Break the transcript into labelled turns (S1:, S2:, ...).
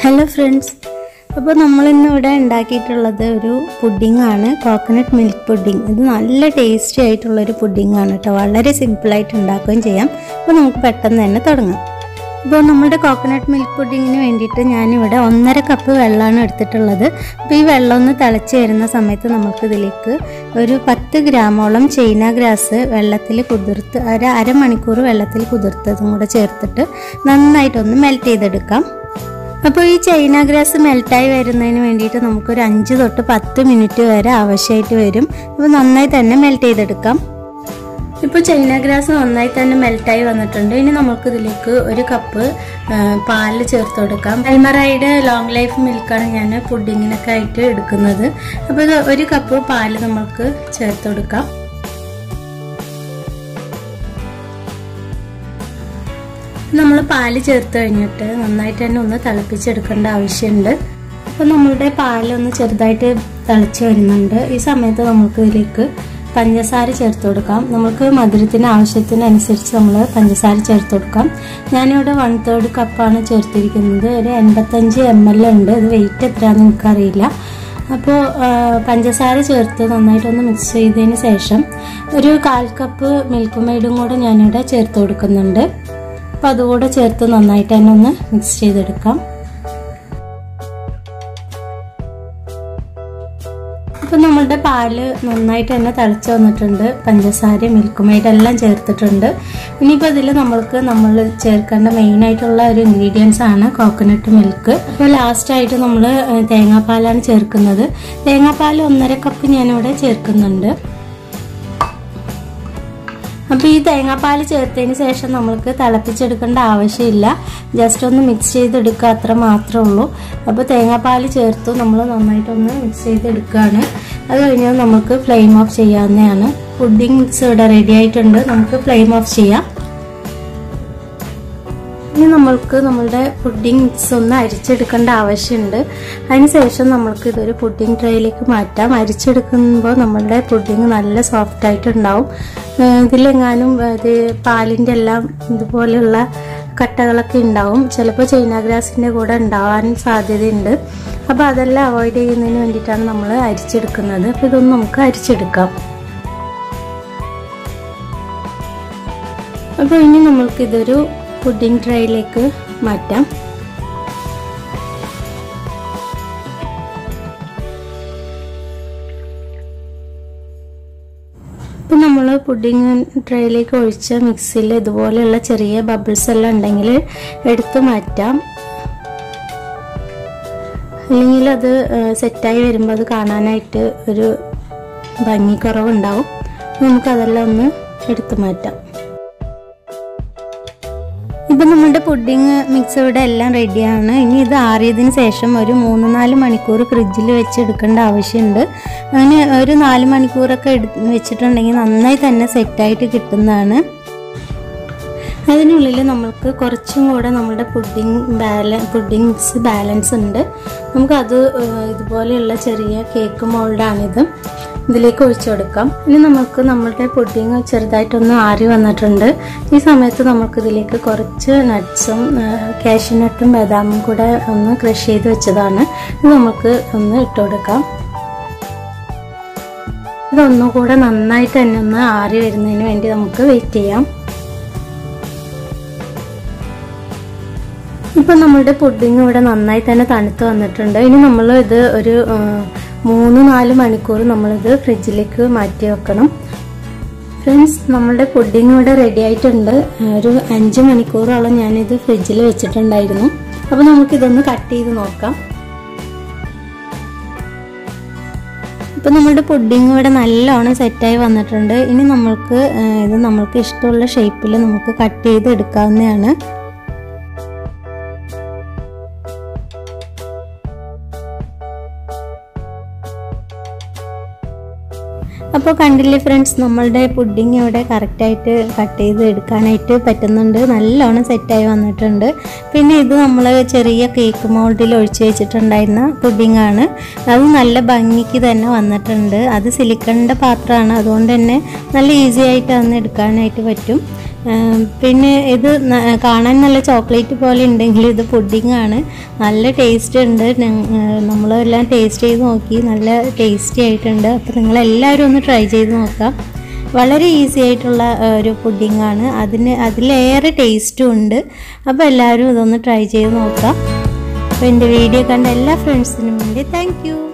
S1: hello friends അപ്പോൾ നമ്മളിന്ന് ഇവിടെ ഉണ്ടാക്കിയിട്ടുള്ളത് ഒരു പുഡിംഗ് ആണ് കോക്കനട്ട് മിൽക്ക് പുഡിംഗ് ഇത് നല്ല ടേസ്റ്റി ആയിട്ടുള്ളൊരു പുഡിംഗ് ആണ് കേട്ടോ വളരെ സിമ്പിളായിട്ട് ഉണ്ടാക്കുകയും ചെയ്യാം അപ്പോൾ നമുക്ക് പെട്ടെന്ന് തന്നെ തുടങ്ങാം അപ്പോൾ നമ്മുടെ കോക്കനട്ട് മിൽക്ക് പുഡിങ്ങിന് വേണ്ടിയിട്ട് ഞാനിവിടെ ഒന്നര കപ്പ് വെള്ളമാണ് എടുത്തിട്ടുള്ളത് അപ്പോൾ ഈ വെള്ളം ഒന്ന് തിളച്ച് വരുന്ന സമയത്ത് നമുക്കിതിലേക്ക് ഒരു പത്ത് ഗ്രാമോളം ചൈന ഗ്രാസ് വെള്ളത്തിൽ കുതിർത്ത് ഒരു അരമണിക്കൂർ വെള്ളത്തിൽ കുതിർത്തതും കൂടെ ചേർത്തിട്ട് നന്നായിട്ടൊന്ന് മെൽറ്റ് ചെയ്തെടുക്കാം അപ്പോൾ ഈ ചൈന ഗ്രാസ് മെൽറ്റായി വരുന്നതിന് വേണ്ടിയിട്ട് നമുക്കൊരു അഞ്ച് തൊട്ട് പത്ത് മിനിറ്റ് വരെ ആവശ്യമായിട്ട് വരും അപ്പോൾ നന്നായി തന്നെ മെൽറ്റ് ചെയ്തെടുക്കാം ഇപ്പോൾ ചൈന ഗ്രാസ് നന്നായി തന്നെ മെൽറ്റായി വന്നിട്ടുണ്ട് ഇനി നമുക്ക് ഇതിലേക്ക് ഒരു കപ്പ് പാല് ചേർത്ത് കൊടുക്കാം അൽമറൈഡ് ലോങ് ലൈഫ് മിൽക്കാണ് ഞാൻ പുഡിങ്ങിനൊക്കെ ആയിട്ട് എടുക്കുന്നത് അപ്പോൾ ഇത് ഒരു കപ്പ് പാല് നമുക്ക് ചേർത്ത് കൊടുക്കാം നമ്മൾ പാല് ചേർത്ത് കഴിഞ്ഞിട്ട് നന്നായിട്ട് തന്നെ ഒന്ന് തിളപ്പിച്ചെടുക്കേണ്ട ആവശ്യമുണ്ട് അപ്പോൾ നമ്മളുടെ പാലൊന്ന് ചെറുതായിട്ട് തിളച്ച് വരുന്നുണ്ട് ഈ സമയത്ത് നമുക്ക് ഇതിലേക്ക് പഞ്ചസാര ചേർത്ത് കൊടുക്കാം നമുക്ക് മധുരത്തിന് ആവശ്യത്തിനനുസരിച്ച് നമ്മൾ പഞ്ചസാര ചേർത്ത് കൊടുക്കാം ഞാനിവിടെ വൺ തേർഡ് കപ്പാണ് ചേർത്തിരിക്കുന്നത് ഒരു എൺപത്തഞ്ച് എം എൽ ഉണ്ട് ഇത് വെയിറ്റ് എത്രയാണെന്ന് എനിക്കറിയില്ല അപ്പോൾ പഞ്ചസാര ചേർത്ത് നന്നായിട്ടൊന്ന് മിക്സ് ചെയ്തതിന് ശേഷം ഒരു കാൽ കപ്പ് മിൽക്ക് മെയ്ഡും കൂടെ ഞാനിവിടെ ചേർത്ത് കൊടുക്കുന്നുണ്ട് അപ്പോൾ അതുകൂടെ ചേർത്ത് നന്നായിട്ട് തന്നെ ഒന്ന് മിക്സ് ചെയ്തെടുക്കാം അപ്പോൾ നമ്മളുടെ പാല് നന്നായിട്ട് തന്നെ തിളച്ച് വന്നിട്ടുണ്ട് പഞ്ചസാര മിൽക്ക് മെയ്ഡ് എല്ലാം ചേർത്തിട്ടുണ്ട് ഇനിയിപ്പോൾ ഇതിൽ നമ്മൾക്ക് നമ്മൾ ചേർക്കേണ്ട മെയിനായിട്ടുള്ള ഒരു ഇൻഗ്രീഡിയൻസ് ആണ് കോക്കനട്ട് മിൽക്ക് അപ്പോൾ ലാസ്റ്റായിട്ട് നമ്മൾ തേങ്ങാപ്പാലാണ് ചേർക്കുന്നത് തേങ്ങാപ്പാൽ ഒന്നര കപ്പ് ഞാനിവിടെ ചേർക്കുന്നുണ്ട് അപ്പോൾ ഈ തേങ്ങാപ്പാൽ ചേർത്തതിന് ശേഷം നമ്മൾക്ക് തിളപ്പിച്ചെടുക്കേണ്ട ആവശ്യമില്ല ജസ്റ്റ് ഒന്ന് മിക്സ് ചെയ്തെടുക്കുക അത്ര മാത്രമേ ഉള്ളൂ അപ്പോൾ തേങ്ങാപ്പാൽ ചേർത്തു നമ്മൾ നന്നായിട്ടൊന്ന് മിക്സ് ചെയ്തെടുക്കുകയാണ് അത് കഴിഞ്ഞാൽ നമുക്ക് ഫ്ലെയിം ഓഫ് ചെയ്യാവുന്നതാണ് പുഡിംഗ് മിക്സ് ഇവിടെ റെഡി ആയിട്ടുണ്ട് നമുക്ക് ഫ്ലെയിം ഓഫ് ചെയ്യാം ഇനി നമ്മൾക്ക് നമ്മളുടെ പുഡിംഗ് മിക്സ് ഒന്ന് അരിച്ചെടുക്കേണ്ട ആവശ്യമുണ്ട് അതിനുശേഷം നമ്മൾക്ക് ഇതൊരു പുഡിംഗ് ട്രേയിലേക്ക് മാറ്റാം അരിച്ചെടുക്കുമ്പോൾ നമ്മളുടെ പുഡിംഗ് നല്ല സോഫ്റ്റ് ആയിട്ടുണ്ടാവും ഇതിലെങ്ങാനും ഇത് പാലിൻ്റെ എല്ലാം ഇതുപോലെയുള്ള കട്ടകളൊക്കെ ഉണ്ടാവും ചിലപ്പോൾ ചൈന ഗ്രാസിൻ്റെ കൂടെ ഉണ്ടാവാൻ സാധ്യതയുണ്ട് അപ്പോൾ അതെല്ലാം അവോയ്ഡ് ചെയ്യുന്നതിന് വേണ്ടിയിട്ടാണ് നമ്മൾ അരിച്ചെടുക്കുന്നത് അപ്പോൾ ഇതൊന്ന് നമുക്ക് അരിച്ചെടുക്കാം അപ്പോൾ ഇനി നമ്മൾക്കിതൊരു പുഡിംഗ് ട്രേയിലേക്ക് മാറ്റാം ഇപ്പം നമ്മൾ പുഡിംഗ് ട്രേയിലേക്ക് ഒഴിച്ച മിക്സിയിൽ ഇതുപോലെയുള്ള ചെറിയ ബബിൾസ് എല്ലാം ഉണ്ടെങ്കിൽ എടുത്തു മാറ്റാം അല്ലെങ്കിൽ അത് സെറ്റായി വരുമ്പോൾ അത് കാണാനായിട്ട് ഒരു ഭംഗിക്കുറവുണ്ടാവും നമുക്കതെല്ലാം ഒന്ന് എടുത്തു മാറ്റാം ഇപ്പം നമ്മുടെ പുഡിങ് മിക്സ് ഇവിടെ എല്ലാം റെഡിയാണ് ഇനി ഇത് ആറിയതിന് ശേഷം ഒരു മൂന്ന് നാല് മണിക്കൂർ ഫ്രിഡ്ജിൽ വെച്ച് എടുക്കേണ്ട ആവശ്യമുണ്ട് അങ്ങനെ ഒരു നാല് മണിക്കൂറൊക്കെ എടു വെച്ചിട്ടുണ്ടെങ്കിൽ നന്നായി തന്നെ സെറ്റായിട്ട് കിട്ടുന്നതാണ് അതിനുള്ളിൽ നമ്മൾക്ക് കുറച്ചും കൂടെ നമ്മുടെ പുഡിങ് ബാല പുഡിങ് മിക്സ് ബാലൻസ് ഉണ്ട് നമുക്കത് ഇതുപോലെയുള്ള ചെറിയ കേക്ക് മോൾഡാണിത് ഇതിലേക്ക് ഒഴിച്ചു കൊടുക്കാം ഇനി നമുക്ക് നമ്മളുടെ പുഡിങ് ചെറുതായിട്ടൊന്ന് ആറി വന്നിട്ടുണ്ട് ഈ സമയത്ത് നമുക്ക് ഇതിലേക്ക് കുറച്ച് നട്ട്സും കാഷ്യൂനട്ടും ബദാമും കൂടെ ഒന്ന് ക്രഷ് ചെയ്ത് വെച്ചതാണ് ഇത് നമുക്ക് ഒന്ന് ഇട്ട് കൊടുക്കാം ഇതൊന്നുകൂടെ നന്നായിട്ട് തന്നെ ഒന്ന് ആറി വരുന്നതിന് വേണ്ടി നമുക്ക് വെയിറ്റ് ചെയ്യാം ഇപ്പം നമ്മളുടെ പുഡിങ് ഇവിടെ നന്നായി തന്നെ തണുത്ത് വന്നിട്ടുണ്ട് ഇനി നമ്മൾ ഇത് ഒരു മൂന്ന് നാല് മണിക്കൂർ നമ്മളിത് ഫ്രിഡ്ജിലേക്ക് മാറ്റി വെക്കണം ഫ്രണ്ട്സ് നമ്മളുടെ പുഡിങ് ഇവിടെ റെഡി ആയിട്ടുണ്ട് ഒരു അഞ്ച് മണിക്കൂറോളം ഞാനിത് ഫ്രിഡ്ജിൽ വെച്ചിട്ടുണ്ടായിരുന്നു അപ്പോൾ നമുക്കിതൊന്ന് കട്ട് ചെയ്ത് നോക്കാം ഇപ്പം നമ്മുടെ പുഡിങ് ഇവിടെ നല്ലോണം സെറ്റായി വന്നിട്ടുണ്ട് ഇനി നമ്മൾക്ക് ഇത് നമ്മൾക്ക് ഇഷ്ടമുള്ള ഷേപ്പിൽ നമുക്ക് കട്ട് ചെയ്ത് എടുക്കാവുന്നതാണ് അപ്പോൾ കണ്ടില്ലേ ഫ്രണ്ട്സ് നമ്മളുടെ പുഡിങ് ഇവിടെ കറക്റ്റായിട്ട് കട്ട് ചെയ്ത് എടുക്കാനായിട്ട് പറ്റുന്നുണ്ട് നല്ലോണം സെറ്റായി വന്നിട്ടുണ്ട് പിന്നെ ഇത് നമ്മൾ ചെറിയ കേക്ക് മോൾഡിൽ ഒഴിച്ച് വെച്ചിട്ടുണ്ടായിരുന്ന പുഡിംഗ് ആണ് അത് നല്ല ഭംഗിക്ക് തന്നെ വന്നിട്ടുണ്ട് അത് സിലിക്കണിൻ്റെ പാത്രമാണ് അതുകൊണ്ട് തന്നെ നല്ല ഈസി ആയിട്ട് അന്ന് എടുക്കാനായിട്ട് പറ്റും ഉം, പിന്നെ ഇത് ന- കാണാൻ നല്ല ചോക്ലേറ്റ് പോലെ ഉണ്ടെങ്കിൽ ഇത് പുഡിംഗ് ആണ് നല്ല ടേസ്റ്റ് ഉണ്ട് നമ്മളെല്ലാം ടേസ്റ്റ് ചെയ്ത് നോക്കി നല്ല ടേസ്റ്റി ആയിട്ടുണ്ട് അപ്പോൾ നിങ്ങളെല്ലാവരും ഒന്ന് ട്രൈ ചെയ്ത് നോക്കാം വളരെ ഈസി ആയിട്ടുള്ള ആ, ഒരു പുഡിംഗ് ആണ് അതിന് അതിലേറെ ടേസ്റ്റും ഉണ്ട് അപ്പോൾ എല്ലാവരും ഇതൊന്ന് ട്രൈ ചെയ്ത് നോക്കാം അപ്പോൾ എൻ്റെ വീഡിയോ കണ്ട എല്ലാ ഫ്രണ്ട്സിനും വേണ്ടി താങ്ക് യു